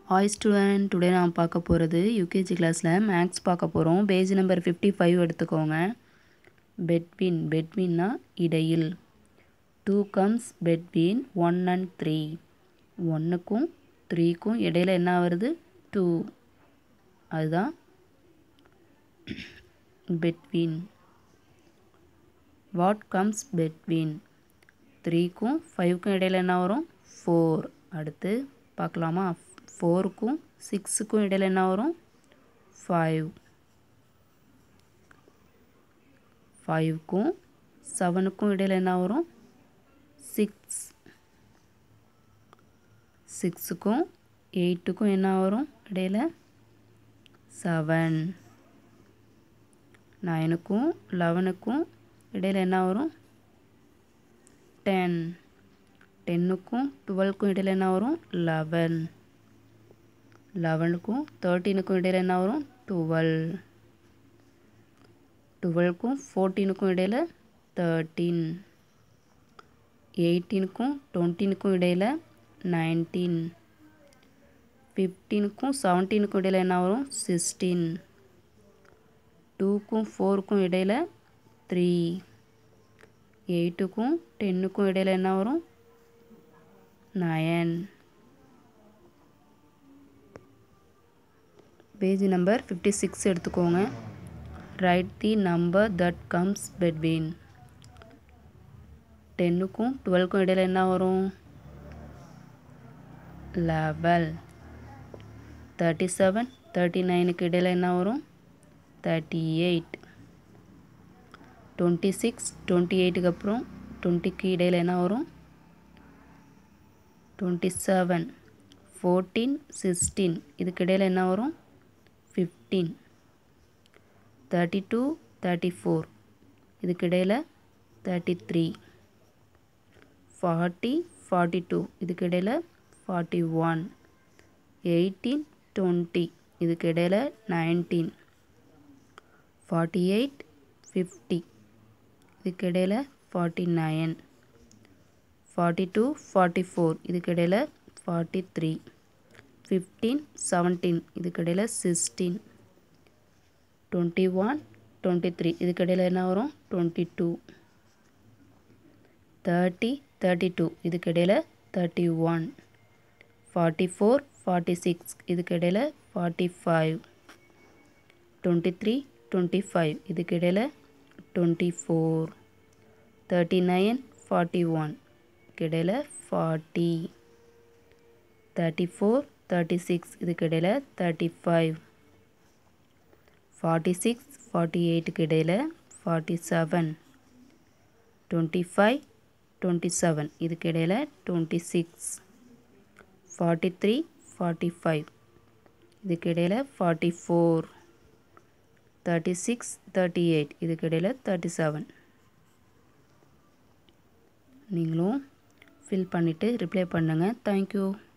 hi student today நாம் பார்க்க போகிறது யூகேஜி கிளாஸில் மேக்ஸ் பார்க்க போகிறோம் பேஜ் நம்பர் ஃபிஃப்டி ஃபைவ் எடுத்துக்கோங்க பெட்வீன் பெட்வீன்னா இடையில் two comes between one and three ஒன்றுக்கும் த்ரீக்கும் இடையில என்ன வருது டூ அதுதான் பெட்வீன் வாட் கம்ஸ் பெட்வீன் த்ரீக்கும் ஃபைவ்க்கும் இடையில என்ன வரும் ஃபோர் அடுத்து பார்க்கலாமா ஃபோருக்கும் சிக்ஸுக்கும் இடையில என்ன வரும் ஃபைவ் ஃபைவ்க்கும் செவனுக்கும் இடையில என்ன வரும் சிக்ஸ் சிக்ஸுக்கும் எயிட்டுக்கும் என்ன வரும் இடையில செவன் நைனுக்கும் லெவனுக்கும் இடையில என்ன வரும் டென் டென்னுக்கும் டுவெல்க்கும் இடையில என்ன வரும் லெவன் லெவனுக்கும் தேர்ட்டீனுக்கும் இடையில என்ன வரும் டுவெல் டுவெல்க்கும் ஃபோர்டீனுக்கும் இடையில தேர்ட்டீன் எயிட்டீனுக்கும் டுவெண்ட்டீனுக்கும் இடையில நைன்டீன் ஃபிஃப்டீனுக்கும் செவன்டீனுக்கும் இடையில என்ன வரும் சிக்ஸ்டீன் டூக்கும் ஃபோருக்கும் இடையில த்ரீ எயிட்டுக்கும் டென்னுக்கும் இடையில என்ன வரும் nine page number fifty six எடுத்துக்கோங்க write the number that comes between டென்னுக்கும் டுவெல்க்கும் இடையில என்ன வரும் லெவல் தேர்ட்டி செவன் தேர்ட்டி நைனுக்கு இடையில என்ன வரும் thirty eight twenty six twenty எயிட்டுக்கு அப்புறம் டுவெண்ட்டிக்கு இடையில என்ன வரும் டுவெண்ட்டி செவன் ஃபோர்டீன் சிக்ஸ்டீன் இதுக்கு இடையில என்ன வரும் fifteen thirty two thirty four இதுக்கு இடையில thirty three forty forty two இதுக்கு இடையில ஃபார்ட்டி ஒன் எயிட்டீன் டுவெண்ட்டி இதுக்கு இடையில நைன்டீன் ஃபார்ட்டி எயிட் ஃபிஃப்டி இதுக்கு இடையில forty nine forty two forty four இதுக்கு இடையில ஃபார்ட்டி த்ரீ ஃபிஃப்டீன் செவன்டீன் இதுக்கு இடையில sixteen twenty one twenty three இதுக்கு இடையில என்ன வரும் twenty two thirty thirty two இதுக்கு இடையில thirty one forty four forty six இதுக்கு இடையில forty five twenty three twenty five இதுக்கு இடையில twenty four thirty nine forty one இடையில forty thirty four thirty six இதுக்கு இடையில thirty five forty six forty எயிட்டுக்கு இடையில forty seven twenty five twenty seven இதுக்கு இடையில twenty six forty three forty five இதுக்கு இடையில forty four thirty six thirty eight இதுக்கு இடையில தேர்ட்டி செவன் நீங்களும் ஃபில் பண்ணிவிட்டு ரிப்ளை பண்ணுங்கள் தேங்க்யூ